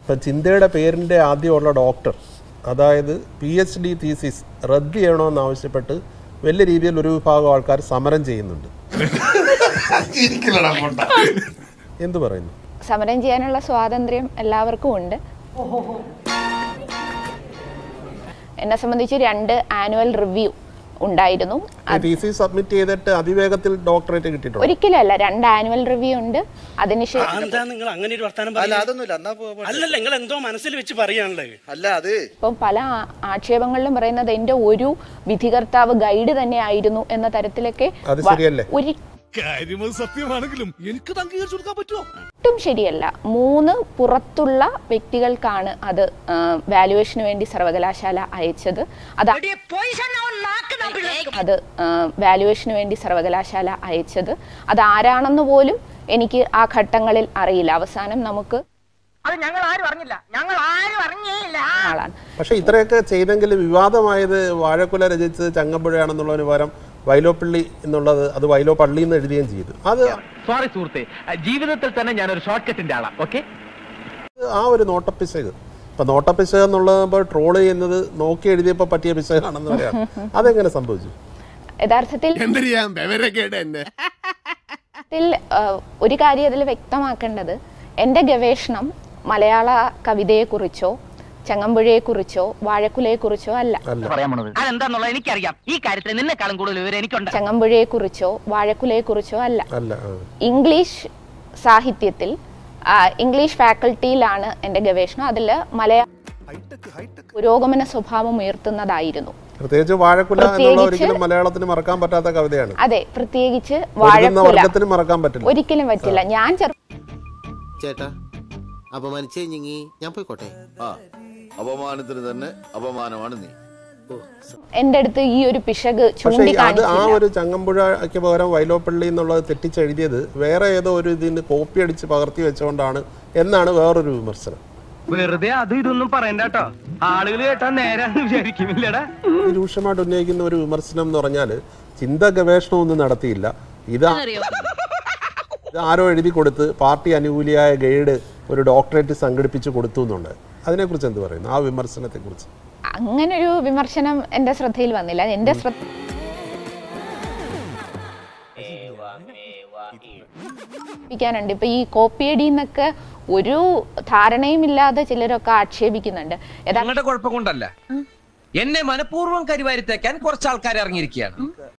ഇപ്പം ചിന്തയുടെ പേരിൻ്റെ ആദ്യമുള്ള ഡോക്ടർ അതായത് പി എച്ച് ഡി തീസിസ് റദ്ദ് ചെയ്യണമെന്ന് ആവശ്യപ്പെട്ട് വലിയ രീതിയിൽ ഒരു വിഭാഗം ആൾക്കാർ സമരം ചെയ്യുന്നുണ്ട് എന്തു പറയുന്നു സമരം ചെയ്യാനുള്ള സ്വാതന്ത്ര്യം എല്ലാവർക്കും ഉണ്ട് എന്നെ സംബന്ധിച്ച് രണ്ട് ആനുവൽ റിവ്യൂ ഉണ്ടായിരുന്നു തീസിസ് സബ്മിറ്റ് ചെയ്തിട്ട് അതിവേഗത്തിൽ ഡോക്ടറേറ്റ് കിട്ടിയിട്ടുണ്ട് ഒരിക്കലല്ല രണ്ട് ആനുവൽ റിവ്യൂ ഉണ്ട് അതിനുശേഷം എന്താ നിങ്ങൾ അങ്ങനെ ഒരു വർത്താനം അല്ല പറയുന്നത്? അതൊന്നുമില്ല എന്നാ പോ- പോ- അല്ലല്ല നിങ്ങൾ എന്തോ മനസ്സിൽ വെച്ച് പറയാനുള്ളത് അല്ല അത് ഇപ്പം പല ആ- ആക്ഷേപങ്ങളിലും പറയുന്നത് എൻ്റെ ഒരു വിധികർത്താവ് ഗൈഡ് തന്നെ ആയിരുന്നു എന്ന തരത്തിലൊക്കെ അത് വ- ശരിയല്ലേ? ഒരിക്കലും കാര്യമത് സത്യമാണെങ്കിലും എനിക്ക് അംഗീകരിച്ചു കൊടുക്കാൻ പറ്റുമോ ശരിയല്ല മൂന്ന് പുറത്തുള്ള വ്യക്തികൾക്കാണ് അത് വാല്യുവേഷന് വേണ്ടി സർവകലാശാല അയച്ചത് അത് അത് വാല്യുവേഷന് വേണ്ടി സർവകലാശാല അയച്ചത് അത് ആരാണെന്ന് പോലും എനിക്ക് ആ ഘട്ടങ്ങളിൽ അറിയില്ല അവസാനം നമുക്ക് അത് ഞങ്ങൾ ആരും അറിഞ്ഞില്ല ഞങ്ങൾ ആരും അറിഞ്ഞേയില്ല ആളാണ് പക്ഷെ ഇത്രയൊക്കെ ചെയ്തെങ്കിൽ വിവാദമായത് വാഴക്കുല രചിച്ചത് ചങ്ങമ്പുഴയാണെന്നുള്ളതിന് പകരം വൈലോപ്പള്ളി എന്നുള്ളത് അത് വൈലോ പള്ളി എന്ന് എഴുതുകയും ചെയ്തു അത് സോറി സുഹൃത്തെ ജീവിതത്തിൽ തന്നെ ഞാനൊരു ഷോർട്ട് കട്ടിന്റെ ആളാ ഓക്കെ ആ ഒരു നോട്ടപ്പിശക് ഇപ്പൊ നോട്ടപ്പിശക് എന്നുള്ളത് ഇപ്പോൾ ട്രോൾ ചെയ്യുന്നത് നോക്കി എഴുതിയപ്പോൾ പറ്റിയ പിശകാണെന്ന് പറയാം അതെങ്ങനെ സംഭവിച്ചു യഥാർത്ഥത്തിൽ എന്തരിയാം വിവരക്കേട് എന്നെ ത്തിൽ, ആ, ഒരു കാര്യം അതിൽ വ്യക്തമാക്കേണ്ടത് എൻ്റെ ഗവേഷണം മലയാള കവിതയെക്കുറിച്ചോ ചങ്ങമ്പുഴയെക്കുറിച്ചോ വാഴക്കുലയെക്കുറിച്ചോ അല്ല പറയാൻ പോണത് അതെന്താന്നുള്ളത് എനിക്കറിയാം ഈ കാര്യത്തിൽ നിന്നെക്കാളും കൂടുതൽ വിവരം എനിക്കുണ്ട് ചങ്ങമ്പുഴയെക്കുറിച്ചോ വാഴക്കുലയെക്കുറിച്ചോ അല്ല അല്ല ആ. ഇംഗ്ലീഷ് സാഹിത്യത്തിൽ ആ, ഇംഗ്ലീഷ് ഫാക്കൽറ്റിയിലാണ് എൻ്റെ ഗവേഷണം അതിൽ മലയാള പുരോഗമന സ്വഭാവം ഉയർത്തുന്നതായിരുന്നു പ്രത്യേകിച്ച് വാഴക്കുല എന്നുള്ള പ്രത്യേകിച്ച് ഒരിക്കലും മലയാളത്തിന് മറക്കാൻ പറ്റാത്ത കവിതയാണ് അതെ പ്രത്യേകിച്ച് എഴുതുന്ന വാഴക്കുല വർഗത്തിന് മറക്കാൻ പറ്റില്ല ഒരിക്കലും പറ്റില്ല ഞാൻ ചെറു ചേട്ടാ അപമാനിച്ചേ ഞങ്ങി ഞാൻ പോയിക്കോട്ടെ ആ അപമാനത്തിന് തന്നെ അപമാനമാണ് നീ എൻ്റെ അടുത്ത് ഈ ഒരു പിശക് പക്ഷേ ഈ അത് ആ ചൂണ്ടിക്കാണിച്ചില്ല ഒരു ചങ്ങമ്പുഴയ്ക്ക് പകരം വൈലോപ്പള്ളി എന്നുള്ളത് തെറ്റിച്ചെഴുതിയത് വേറെ ഏതോ ഒരു ഇതിന് കോപ്പി അടിച്ച് പകർത്തി വെച്ചുകൊണ്ടാണ് എന്നാണ് വേറൊരു വിമർശനം വെറുതെ അതും ഇതൊന്നും പറയണ്ട കേട്ടോ ആളുകൾ കേട്ടാ നേരാന്ന് വിചാരിക്കുന്നില്ലടാ ഈ രൂക്ഷമായിട്ട് ഉന്നയിക്കുന്ന ഒരു വിമർശനം എന്ന് പറഞ്ഞാൽ ചിന്ത ഗവേഷണമൊന്നും നടത്തിയില്ല ഇതാ ഇത് ആരോ എഴുതി കൊടുത്ത് പാർട്ടി അനുകൂലിയായ ഗൈഡ് ഒരു ഡോക്ടറേറ്റ് സംഘടിപ്പിച്ച് കൊടുത്തു എന്നുണ്ട് അതിനെക്കുറിച്ച് എന്ത് പറയുന്നു ആ വിമർശനത്തെക്കുറിച്ച് അങ്ങനൊരു വിമർശനം എൻ്റെ ശ്രദ്ധയിൽ വന്നില്ല എൻ്റെ ശ്രദ്ധ ാനുണ്ട് ഇപ്പൊ ഈ കോപ്പിയടി എന്നൊക്കെ ഒരു ധാരണയും ഇല്ലാതെ ചിലരൊക്കെ ആക്ഷേപിക്കുന്നുണ്ട് യഥാ- ഞങ്ങളുടെ കുഴപ്പം കൊണ്ടല്ല എന്നെ മനഃപൂർവ്വം കരിവാരിത്തേക്കാൻ കുറച്ച് ആൾക്കാർ ഇറങ്ങിയിരിക്കുകയാണ്